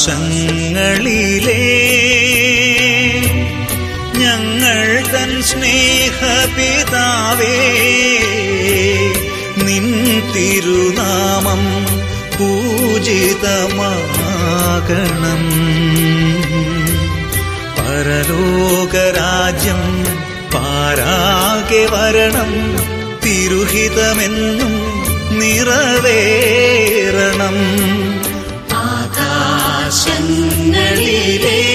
ആകാശങ്ങളിലേ ഞങ്ങൾ തൻ സ്നേഹപിതാവേ നിൻ തിരുനാമം പൂജിതമാകണം പരലോകരാജ്യം പാരാകെ വരണം തിരുഹിതമെന്നും നിറവേറണം ആകാശങ്ങളിലേ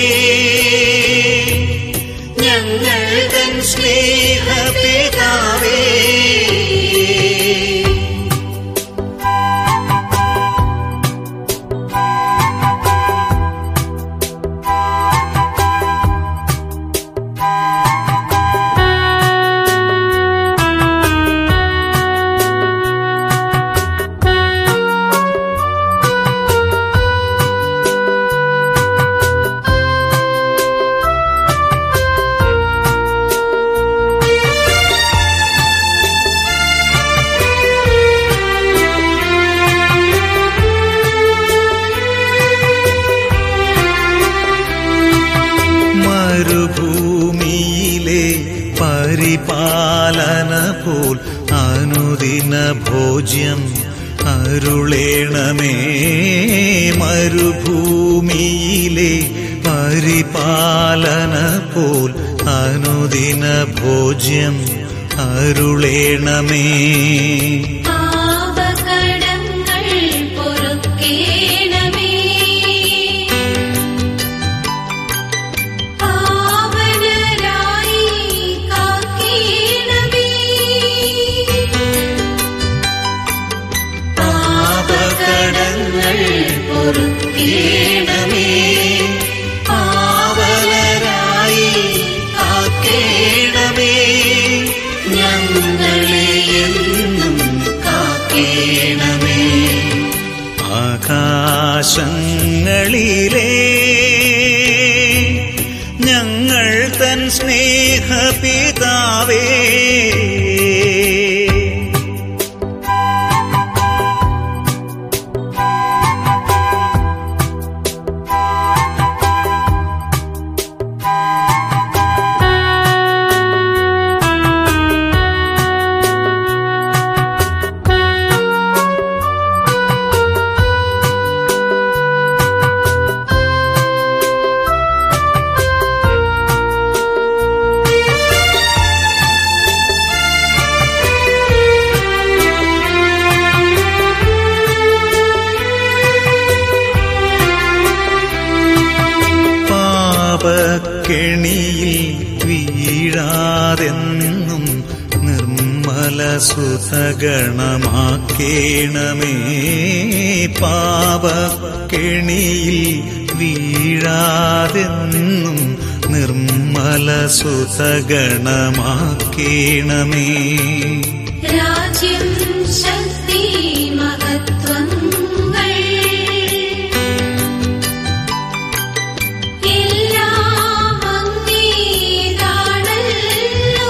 ഞങ്ങൾ തൻ സ്നേഹപിതാവേ മരുഭൂമിയിലെ പരിപാലന പോൽ അനുദിന ഭോജ്യം അരുളേണമേ മരുഭൂമിയിലെ പരിപാലന പോൽ അനുദിന ഭോജ്യം അരുളേണമേ പാപകടങ്ങൾ പൊറുക്കേണമേ പാവനരായി കാക്കേണമേ പാപകടങ്ങൾ പൊറുക്കേണമേ പാവലരായി കാക്കേണമേ ഞങ്ങളെ എന്നും കാക്കേണമേ ആകാശങ്ങളിലേ ഞങ്ങൾ തൻ സ്നേഹപിതാവേ പാപക്കെണിയിൽ വീഴാതെന്നും നിർമ്മല സുതഗണമാക്കേണമേ പാപക്കെണിയിൽ വീഴാതെന്നും നിർമ്മല സുതഗണമാക്കേണമേ രാജ്യം ശക്തി മഹത്വങ്ങൾ എല്ലാം അങ്ങേതാണല്ലോ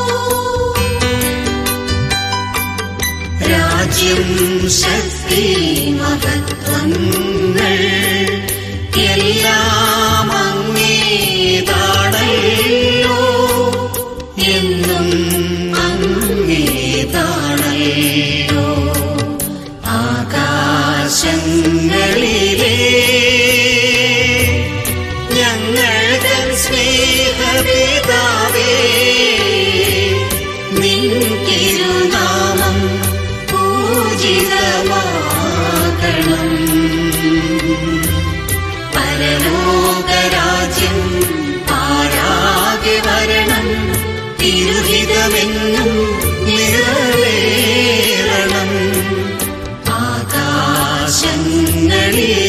രാജ്യം ശക്തി മഹത്വങ്ങൾ എല്ലാം അങ്ങേതാണല്ലോ എന്നും അങ്ങേതാണല്ലോ ആകാശങ്ങളിലേ ഞങ്ങൾ തൻ സ്നേഹപിതാവേ നിൻ തിരുനാമം പൂജിതമാകണം പരലോകരാജ്യം പാരാകെ വരണം തിരുഹിതമെന്നും നിറവേറണം ആകാശങ്ങളിലേ